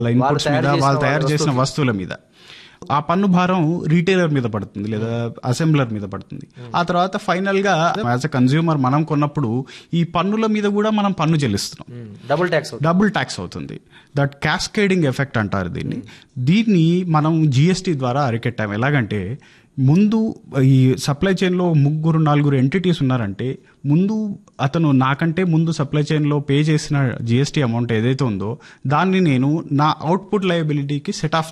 inputs తయారు మీద చేసిన వాళ్ళు తయారు వాళ్ళ చేసిన వస్తువుల మీద ఆ పన్ను భారం రీటైలర్ మీద పడుతుంది లేదా అసెంబ్లర్ మీద పడుతుంది ఆ తర్వాత ఫైనల్ గా యాజ్ అ కన్జ్యూమర్ మనం కొన్నప్పుడు ఈ పన్నుల మీద కూడా మనం పన్ను చెల్లిస్తున్నాం డబుల్ ట్యాక్స్ డబుల్ ట్యాక్స్ అవుతుంది దట్ క్యాస్కేడింగ్ ఎఫెక్ట్ అంటారు దీన్ని దీన్ని మనం జిఎస్టీ ద్వారా అరికెట్టాం ఎలాగంటే ముందు ఈ సప్లై చైన్లో ముగ్గురు నలుగురు ఎంటిటీస్ ఉన్నారంటే ముందు అతను నాకంటే ముందు సప్లై చైన్లో పే చేసిన జిఎస్టీ అమౌంట్ ఏదైతే ఉందో దాన్ని నేను నా అవుట్పుట్ లయబిలిటీకి సెట్ ఆఫ్